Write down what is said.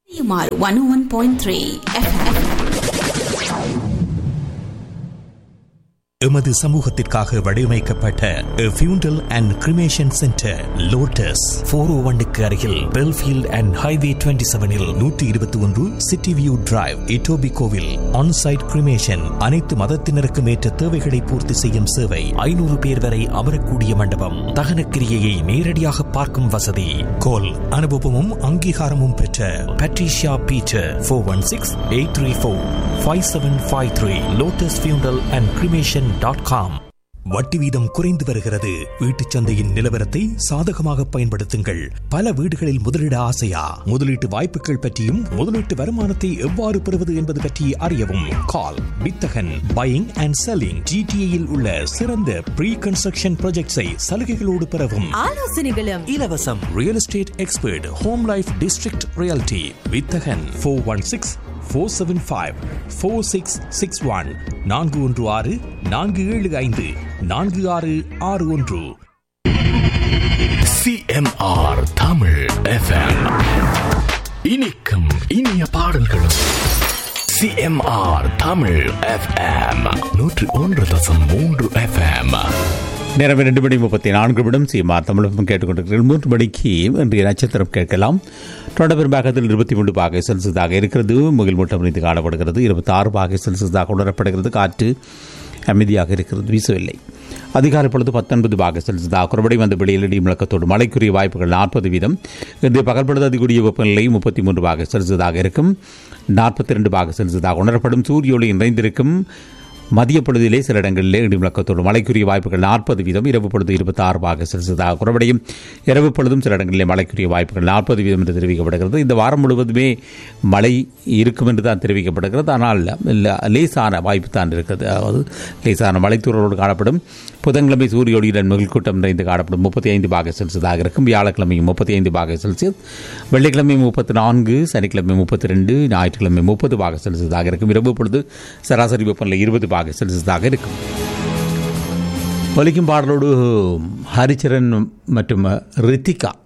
CMR 101.3 FM. எமது சமூகத்திற்காக வடிவமைக்கப்பட்ட funeral and cremation centre Lotus four O ஒன்னுக்கு அருகில் பெல்ஃபீல்ட் அண்ட் ஹைவே டுவெண்ட்டி செவனில் நூற்றி இருபத்தி ஒன்று சிட்டி வியூ டிரைவ் இட்டோபி கோவில் ஆன்சைட் கிரிமேஷன் அனைத்து மதத்தினருக்கும் ஏற்ற தேவைகளை பூர்த்தி செய்யும் சேவை ஐநூறு பேர் வரை அமரக்கூடிய மண்டபம் தகன கிரியையை நேரடியாக பார்க்கும் வசதி கோல் அனுபவமும் அங்கீகாரமும் பெற்ற Patricia Peter four one six eight three four five seven five three Lotus funeral and cremation dot com வட்டி வீதம் குறைந்து வருகிறது வீட்டுச் சந்தையின் நிலவரத்தை சாதகமாக பயன்படுத்துங்கள் பல வீடுகளில் முதலீட ஆசையா முதலீட்டு வாய்ப்புகள் பற்றியும் முதலீட்டு வருமானத்தை எவ்வாறு பெறுவது என்பது பற்றி அறியவும் கால் வித்தகன் பையிங் அண்ட் செல்லிங் ஜிடிஏயில் உள்ள சிறந்த ப்ரீ கன்ஸ்ட்ரக்ஷன் ப்ராஜெக்ட்ஸை சலுகைகளோடு பெறவும் ஆலோசனைகளும் இலவசம் real estate expert home life district reality வித்தகன் four one six four seven five four six six one நான்கு ஒன்று ஆறு நான்கு ஏழு ஐந்து நான்கு ஆறு ஆறு ஒன்று சிஎம்ஆர் தமிழ் எஃப்எம் இனிக்கும் இனிய பாடல்களும் சிஎம்ஆர் தமிழ் எஃப்எம் நூற்று ஒன்று தசம் மூன்று எஃப்எம் நேரம் இரண்டு மணி முப்பத்தி நான்கு நிமிடம் சீமார் தமிழகம் கேட்டுக்கொண்டிருக்கிறீர்கள் மூன்று மணிக்கு இன்றைய நட்சத்திரம் கேட்கலாம் தொடர்பாகத்தில் இருபத்தி மூன்று பாகை செல்சியஸாக இருக்கிறது முகில் மூட்டம் இணைந்து காணப்படுகிறது இருபத்தி ஆறு பாகை செல்சியஸாக உணரப்படுகிறது காற்று அமைதியாக இருக்கிறது வீசவில்லை அதிகாலை பொழுது பத்தொன்பது பாக செல்சியஸாக குறைபடி வந்த வெளியிலடி முழக்கத்தோடு மழைக்குரிய வாய்ப்புகள் நாற்பது வீதம் இன்றைய பகல் பொழுது அதிகூடிய வெப்பநிலை முப்பத்தி மூன்று பாக செல்சியஸாக இருக்கும் நாற்பத்தி ரெண்டு பாக செல்சியஸாக உணரப்படும் சூரிய ஒளி நிறைந்திருக்கும் மதிய பொழுதிலே சில இடங்களிலே இடிமுழக்கத்தோடு மழைக்குரிய வாய்ப்புகள் நாற்பது வீதம் இரவு பொழுது இருபத்தி ஆறு பாக செல்சியஸாக குறைவடையும் இரவு பொழுதும் சில இடங்களிலே மழைக்குரிய வாய்ப்புகள் நாற்பது வீதம் என்று தெரிவிக்கப்படுகிறது இந்த வாரம் முழுவதுமே மழை இருக்கும் என்று தான் தெரிவிக்கப்படுகிறது ஆனால் இல்ல- லேசான வாய்ப்பு தான் இருக்கிறது அதாவது லேசான மழைத்தூரலோடு காணப்படும் புதன்கிழமை சூரிய ஒளியுடன் மிகில் கூட்டம் நிறைந்து காணப்படும் முப்பத்தி ஐந்து பாக செல்சியஸாக இருக்கும் வியாழக்கிழமையும் முப்பத்தி ஐந்து பாக செல்சியஸ் வெள்ளிக்கிழமை முப்பத்தி நான்கு சனிக்கிழமை முப்பத்தி ரெண்டு ஞாயிற்றுக்கிழமை முப்பது பாக செல்சியஸாக இருக்கும் இரவு பொழுது சராசரி வெப்பநிலை இருபது பாக செல்சியஸாக இருக்கும் ஒலிக்கும் பாடலோடு ஹரிச்சரன் மற்றும் ரித்திகா